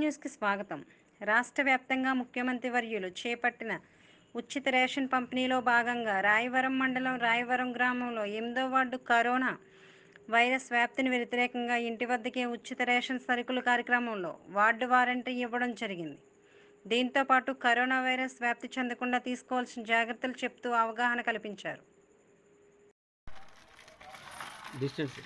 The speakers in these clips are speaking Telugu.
న్యూస్కి స్వాగతం రాష్ట్ర వ్యాప్తంగా ముఖ్యమంత్రి వర్యులు చేపట్టిన ఉచిత రేషన్ పంపిణీలో భాగంగా రాయవరం మండలం రాయవరం గ్రామంలో ఎనిమిదో వార్డు కరోనా వైరస్ వ్యాప్తిని వ్యతిరేకంగా ఇంటి వద్దకే ఉచిత రేషన్ సరుకులు కార్యక్రమంలో వార్డు వారంటీ ఇవ్వడం జరిగింది దీంతో పాటు కరోనా వైరస్ వ్యాప్తి చెందకుండా తీసుకోవాల్సిన జాగ్రత్తలు చెప్తూ అవగాహన కల్పించారు డిస్టెన్స్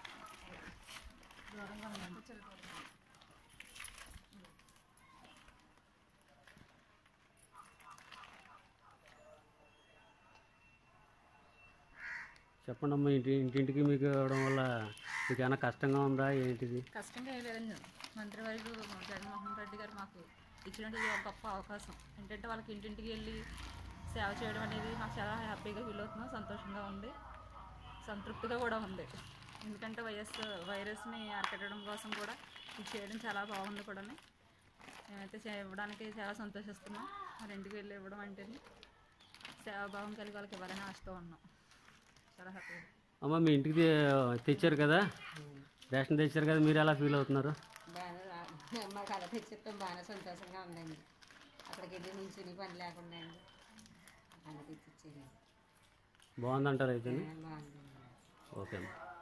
చెప్పండి అమ్మా ఇంటి ఇంటింటికి మీకు ఇవ్వడం వల్ల మీకు ఏమైనా కష్టంగా ఉందా ఏంటిది కష్టంగా ఏం లేదండి మంత్రివర్యులు జగన్మోహన్ రెడ్డి గారు మాకు ఇచ్చినట్టు ఇది ఒక గొప్ప అవకాశం ఏంటంటే వాళ్ళకి ఇంటింటికి వెళ్ళి సేవ చేయడం అనేది మాకు చాలా హ్యాపీగా ఫీల్ అవుతున్నాం సంతోషంగా ఉంది సంతృప్తిగా కూడా ఉంది ఎందుకంటే వైఎస్ వైరస్ని అరికట్టడం కోసం కూడా ఇది చేయడం చాలా బాగుంది కూడా మేమైతే చే- ఇవ్వడానికి చాలా సంతోషిస్తున్నాం వాళ్ళ ఇంటికి వెళ్ళి ఇవ్వడం అంటే సేవాభావం కలిగి వాళ్ళకి ఇవ్వాలని ఆశతో ఉన్నాం చాలా హ్యాపీగా అమ్మ మీ ఇంటికి తె- తెచ్చారు కదా రేషన్ తెచ్చారు కదా మీరు ఎలా ఫీల్ అవుతున్నారు బాగా రా- మాకు అలా తెచ్చిస్తాం బాగానే సంతోషంగా ఉందండి అక్కడికి వెళ్ళి నుంచుని పని లేకుండా అండి అలా తెచ్చిచ్చేది బాగుందంటారు అయితే బాగుందండి ఓకే అమ్మా